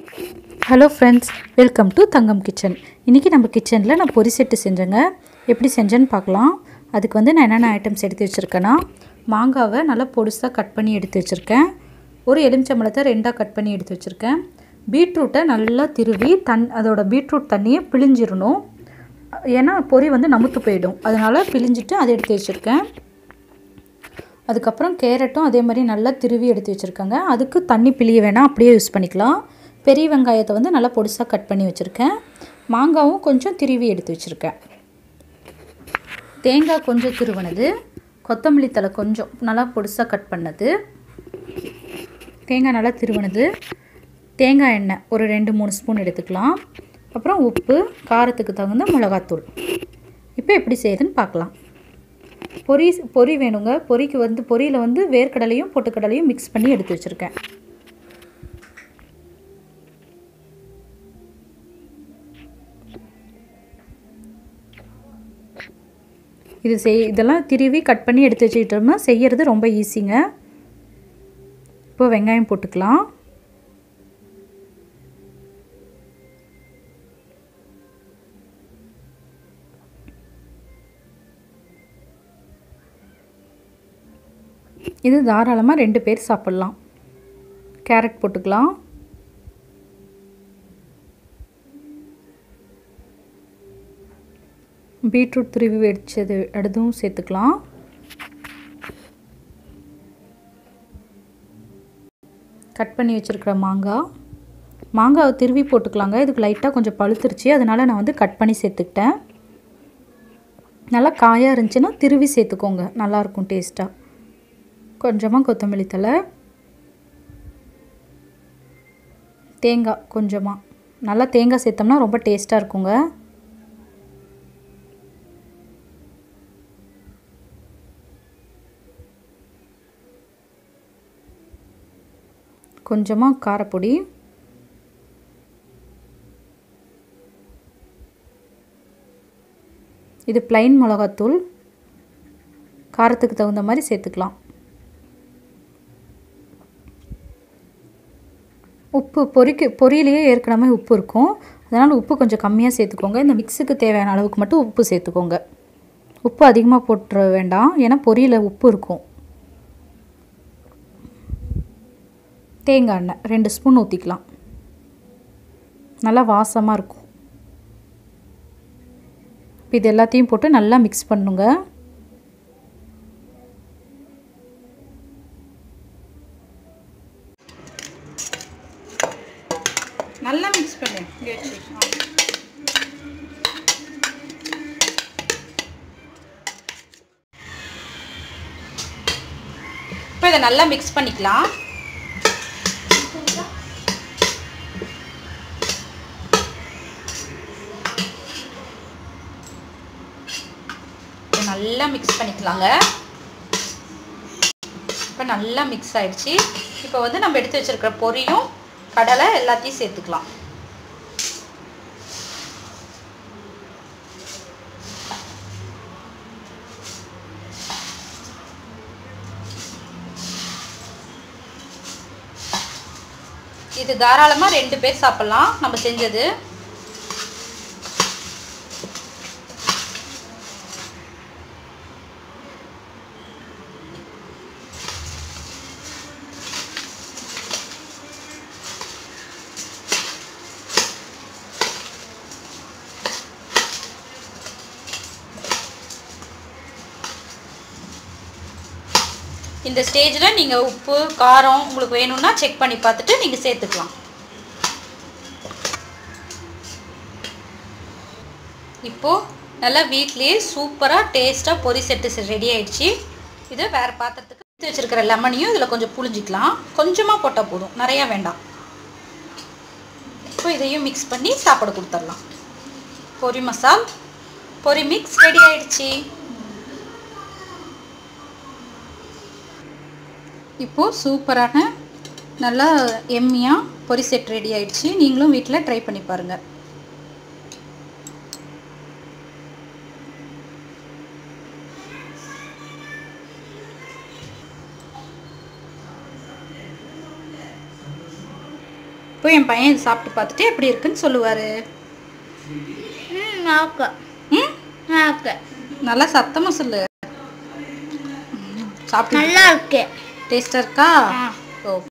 hello friends welcome to Thangam kitchen இன்றைக்கி நம்ம கிச்சனில் நான் பொரி செட்டு செஞ்சேங்க எப்படி செஞ்சேன்னு பார்க்கலாம் அதுக்கு வந்து நான் என்னென்ன ஐட்டம்ஸ் எடுத்து வச்சுருக்கேன்னா மாங்காவை நல்லா பொடிசாக கட் பண்ணி எடுத்து வச்சுருக்கேன் ஒரு எலுமிச்சம்பழத்தை ரெண்டாக கட் பண்ணி எடுத்து வச்சுருக்கேன் பீட்ரூட்டை நல்லா திருவி தன் அதோட பீட்ரூட் தண்ணியை பிழிஞ்சிடணும் ஏன்னா பொரி வந்து நமுத்து போயிடும் அதனால் பிழிஞ்சிட்டு அதை எடுத்து வச்சுருக்கேன் அதுக்கப்புறம் கேரட்டும் அதே மாதிரி நல்லா திருவி எடுத்து வச்சுருக்கேங்க அதுக்கு தண்ணி பிழிய வேணாம் அப்படியே யூஸ் பண்ணிக்கலாம் பெரிய வெங்காயத்தை வந்து நல்லா பொடிசாக கட் பண்ணி வச்சுருக்கேன் மாங்காவும் கொஞ்சம் திருவி எடுத்து வச்சுருக்கேன் தேங்காய் கொஞ்சம் திருவனது கொத்தமல்லி தலை கொஞ்சம் நல்லா பொடிசாக கட் பண்ணது தேங்காய் நல்லா திருவனது தேங்காய் எண்ணெய் ஒரு ரெண்டு மூணு ஸ்பூன் எடுத்துக்கலாம் அப்புறம் உப்பு காரத்துக்கு தகுந்த மிளகாத்தூள் இப்போ எப்படி செய்யுதுன்னு பார்க்கலாம் பொரி பொரி வேணுங்க பொரிக்கு வந்து பொரியில் வந்து வேர்க்கடலையும் பொட்டுக்கடலையும் மிக்ஸ் பண்ணி எடுத்து வச்சுருக்கேன் இது செய் இதெல்லாம் திருவி கட் பண்ணி எடுத்து வச்சுக்கிட்டோம்னா செய்கிறது ரொம்ப ஈஸிங்க இப்போ வெங்காயம் போட்டுக்கலாம் இது தாராளமாக ரெண்டு பேர் சாப்பிட்லாம் கேரட் போட்டுக்கலாம் பீட்ரூட் துருவி வெடிச்சது அதுவும் சேர்த்துக்கலாம் கட் பண்ணி வச்சுருக்கிற மாங்காய் மாங்காவை திருவி போட்டுக்கலாங்க இதுக்கு லைட்டாக கொஞ்சம் பழுத்துருச்சு அதனால் நான் வந்து கட் பண்ணி சேர்த்துக்கிட்டேன் நல்லா காயாக இருந்துச்சுன்னா திருவி சேர்த்துக்கோங்க நல்லாயிருக்கும் டேஸ்ட்டாக கொஞ்சமாக கொத்தமல்லி தலை தேங்காய் கொஞ்சமாக நல்லா தேங்காய் சேர்த்தோம்னா ரொம்ப டேஸ்ட்டாக இருக்குங்க கொஞ்சமாக காரப்பொடி இது பிளைன் மிளகாத்தூள் காரத்துக்கு தகுந்த மாதிரி சேர்த்துக்கலாம் உப்பு பொரிக்கு பொரியிலேயே ஏற்கனவே உப்பு இருக்கும் அதனால் உப்பு கொஞ்சம் கம்மியாக சேர்த்துக்கோங்க இந்த மிக்ஸுக்கு தேவையான அளவுக்கு மட்டும் உப்பு சேர்த்துக்கோங்க உப்பு அதிகமாக போட்டுற வேண்டாம் ஏன்னா பொரியில் உப்பு இருக்கும் தேங்காய் எண்ணெய் ரெண்டு ஸ்பூன் ஊற்றிக்கலாம் நல்லா வாசமாக இருக்கும் இப்போ இது எல்லாத்தையும் போட்டு நல்லா மிக்ஸ் பண்ணுங்க நல்லா மிக்ஸ் பண்ணு இங்கே வச்சு இப்போ இதை நல்லா மிக்ஸ் பண்ணிக்கலாம் நல்லா மிக்ஸ் பண்ணிக்கலாங்க இப்போ நல்லா மிக்ஸ் ஆயிடுச்சு இப்போ வந்து நம்ம எடுத்து வச்சிருக்கிற பொரியும் கடலை எல்லாத்தையும் சேர்த்துக்கலாம் இது தாராளமாக ரெண்டு பேர் சாப்பிட்லாம் நம்ம செஞ்சது இந்த ஸ்டேஜில் நீங்கள் உப்பு காரம் உங்களுக்கு வேணும்னா செக் பண்ணி பார்த்துட்டு நீங்கள் சேர்த்துக்கலாம் இப்போது நல்லா வீட்லேயே சூப்பராக டேஸ்ட்டாக பொரி செட்டு ரெடி ஆயிடுச்சு இதை வேறு பாத்திரத்துக்கு எடுத்து வச்சுருக்கிற லெமனையும் இதில் கொஞ்சம் புழிஞ்சிக்கலாம் கொஞ்சமாக போட்டால் போதும் நிறையா வேண்டாம் இப்போ இதையும் மிக்ஸ் பண்ணி சாப்பாடு கொடுத்துடலாம் பொரி மசால் பொரி மிக்ஸ் ரெடி ஆயிடுச்சு இப்போது சூப்பரான நல்லா எம்மியாக பொரி செட் ரெடி ஆயிடுச்சு நீங்களும் வீட்டில் ட்ரை பண்ணி பாருங்கள் இப்போ இப்போ என் பையன் இது சாப்பிட்டு பார்த்துட்டு எப்படி இருக்குன்னு சொல்லுவார் ம் ஓகே ம் ஓகே நல்லா சத்தமாக சொல்லு ம், சாப்பிட்டு நல்லா இருக்கு டேஸ்டாக இருக்கா ஆ ஓ